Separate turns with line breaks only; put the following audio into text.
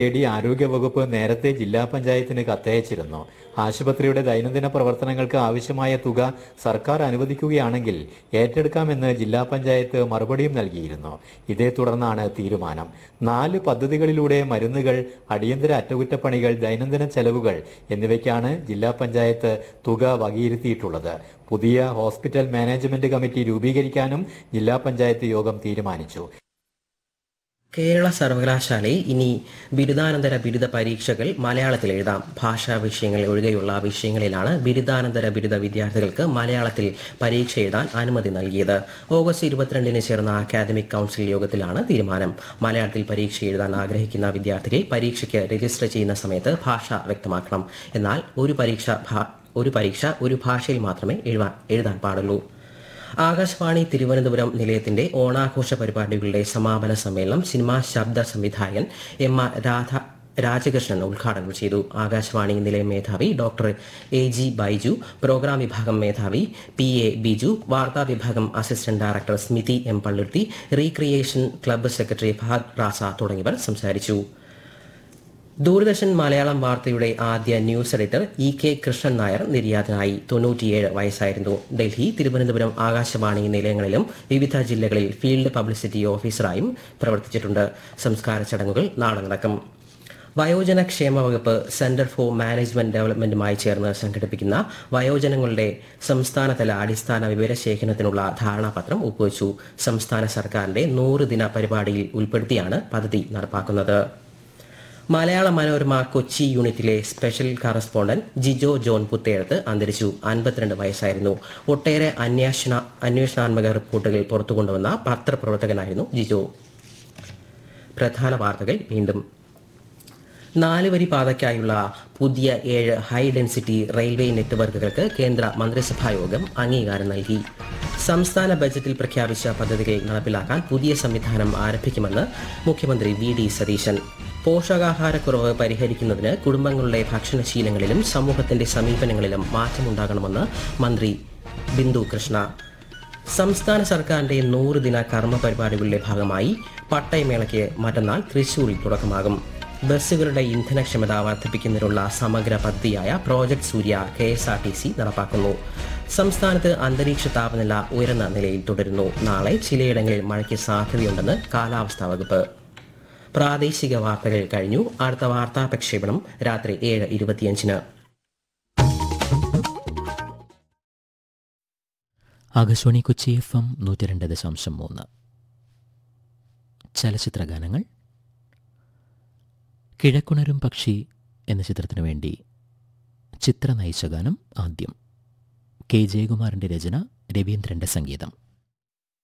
തേടി ആരോഗ്യവകുപ്പ് നേരത്തെ ജില്ലാ പഞ്ചായത്തിന് കത്തയച്ചിരുന്നു ആശുപത്രിയുടെ ദൈനംദിന പ്രവർത്തനങ്ങൾക്ക് ആവശ്യമായ തുക സർക്കാർ അനുവദിക്കുകയാണെങ്കിൽ ഏറ്റെടുക്കാമെന്ന് ജില്ലാ പഞ്ചായത്ത് മറുപടിയും നൽകിയിരുന്നു ഇതേ തുടർന്നാണ് തീരുമാനം നാല് പദ്ധതികളിലൂടെ മരുന്നുകൾ അടിയന്തര അറ്റകുറ്റപ്പണികൾ ദൈനംദിന ചെലവുകൾ എന്നിവയ്ക്കാണ് ജില്ലാ പഞ്ചായത്ത് തുക വകയിരുത്തിയിട്ടുള്ളത് പുതിയ ഹോസ്പിറ്റൽ മാനേജ്മെന്റ് കമ്മിറ്റി രൂപീകരിക്കാനും ജില്ലാ പഞ്ചായത്ത് യോഗം തീരുമാനിച്ചു
കേരള സർവകലാശാലയിൽ ഇനി ബിരുദാനന്തര ബിരുദ പരീക്ഷകൾ മലയാളത്തിൽ എഴുതാം ഭാഷാ വിഷയങ്ങൾ ഒഴികെയുള്ള വിഷയങ്ങളിലാണ് ബിരുദാനന്തര ബിരുദ വിദ്യാർത്ഥികൾക്ക് മലയാളത്തിൽ പരീക്ഷ എഴുതാൻ അനുമതി നൽകിയത് ഓഗസ്റ്റ് ഇരുപത്തിരണ്ടിന് ചേർന്ന അക്കാദമിക് കൗൺസിൽ യോഗത്തിലാണ് തീരുമാനം മലയാളത്തിൽ പരീക്ഷ എഴുതാൻ ആഗ്രഹിക്കുന്ന വിദ്യാർത്ഥികൾ പരീക്ഷയ്ക്ക് രജിസ്റ്റർ ചെയ്യുന്ന സമയത്ത് ഭാഷ വ്യക്തമാക്കണം എന്നാൽ ഒരു പരീക്ഷ ഭാ- ഒരു പരീക്ഷ ഒരു ഭാഷയിൽ മാത്രമേ എഴുതാൻ എഴുതാൻ പാടുള്ളൂ ആകാശവാണി തിരുവനന്തപുരം നിലയത്തിന്റെ ഓണാഘോഷ പരിപാടികളുടെ സമാപന സമ്മേളനം സിനിമാ ശബ്ദ സംവിധായകൻ എം ആർ രാധ രാജകൃഷ്ണൻ ഉദ്ഘാടനം ചെയ്തു ആകാശവാണി നിലയം മേധാവി doctor A G Baiju program വിഭാഗം മേധാവി പി എ ബിജു വാർത്താ വിഭാഗം assistant director Smithi M Palluruthy recreation club secretary Fahad Raza തുടങ്ങിയവർ സംസാരിച്ചു ദൂരദർശൻ മലയാളം വാർത്തയുടെ ആദ്യ news editor E K Krishnan Nair നിര്യാതനായി തൊണ്ണൂറ്റിയേഴ് വയസ്സായിരുന്നു ഡൽഹി തിരുവനന്തപുരം ആകാശവാണി നിലയങ്ങളിലും വിവിധ ജില്ലകളിൽ ഫീൽഡ് പബ്ലിസിറ്റി ഓഫീസറായും പ്രവർത്തിച്ചിട്ടുണ്ട് സംസ്കാര ചടങ്ങുകൾ നാളെ നടക്കും വയോജന ക്ഷേമ വകുപ്പ് സെന്റർ ഫോർ മാനേജ്മെന്റ് ഡെവലപ്മെന്റുമായി ചേർന്ന് സംഘടിപ്പിക്കുന്ന വയോജനങ്ങളുടെ സംസ്ഥാനതല അടിസ്ഥാന വിവരശേഖരണത്തിനുള്ള ധാരണാപത്രം ഒപ്പുവച്ചു സംസ്ഥാന സർക്കാരിന്റെ നൂറ് ദിന പരിപാടിയിൽ ഉൾപ്പെടുത്തിയാണ് പദ്ധതി നടപ്പാക്കുന്നത് മലയാള മനോരമ കൊച്ചി യൂണിറ്റിലെ special correspondent Jijo John Puthezhath അന്തരിച്ചു അൻപത്തിരണ്ട് വയസ്സായിരുന്നു ഒട്ടേറെ അന്വേഷണ അന്വേഷണാത്മക റിപ്പോർട്ടുകൾ പുറത്തു കൊണ്ടുവന്ന പത്രപ്രവർത്തകനായിരുന്നു ജിജോ പ്രധാന വാർത്തകൾ വീണ്ടും നാലുവരി പാതയ്ക്കായുള്ള പുതിയ ഏഴ് ഹൈ ഡെൻസിറ്റി റെയിൽവേ നെറ്റ്വർക്കുകൾക്ക് കേന്ദ്ര മന്ത്രിസഭാ യോഗം അംഗീകാരം നൽകി സംസ്ഥാന ബജറ്റിൽ പ്രഖ്യാപിച്ച പദ്ധതികൾ നടപ്പിലാക്കാൻ പുതിയ സംവിധാനം ആരംഭിക്കുമെന്ന് മുഖ്യമന്ത്രി വി ഡി സതീശൻ പോഷകാഹാരക്കുറവ് പരിഹരിക്കുന്നതിന് കുടുംബങ്ങളുടെ ഭക്ഷണശീലങ്ങളിലും സമൂഹത്തിന്റെ സമീപനങ്ങളിലും മാറ്റമുണ്ടാകണമെന്ന് മന്ത്രി ബിന്ദു കൃഷ്ണ സംസ്ഥാന സർക്കാരിന്റെ നൂറ് ദിന കർമ്മ പരിപാടികളുടെ ഭാഗമായി പട്ടയമേളയ്ക്ക് മറ്റന്നാൾ തൃശൂരിൽ തുടക്കമാകും ബസ്സുകളുടെ ഇന്ധനക്ഷമത വർദ്ധിപ്പിക്കുന്നതിനുള്ള സമഗ്ര പദ്ധതിയായ project Surya K S R T C നടപ്പാക്കുന്നു സംസ്ഥാനത്ത് അന്തരീക്ഷ താപനില ഉയർന്ന നിലയിൽ തുടരുന്നു നാളെ ചിലയിടങ്ങളിൽ മഴയ്ക്ക് സാധ്യതയുണ്ടെന്ന് കാലാവസ്ഥാ വകുപ്പ് പ്രാദേശിക വാർത്തകൾ കഴിഞ്ഞു അടുത്ത വാർത്താ പ്രക്ഷേപണം രാത്രി ഏഴ് ഇരുപത്തിയഞ്ചിന്
ആകാശവാണി കൊച്ചി എഫ് എം നൂറ്റി രണ്ട് ദശാംശം മൂന്ന് ചലച്ചിത്ര ഗാനങ്ങൾ കിഴക്കുണരും പക്ഷി എന്ന ചിത്രത്തിനു വേണ്ടി ചിത്ര നയിച്ച ഗാനം ആദ്യം കെ ജയകുമാറിൻ്റെ രചന രവീന്ദ്രൻ്റെ സംഗീതം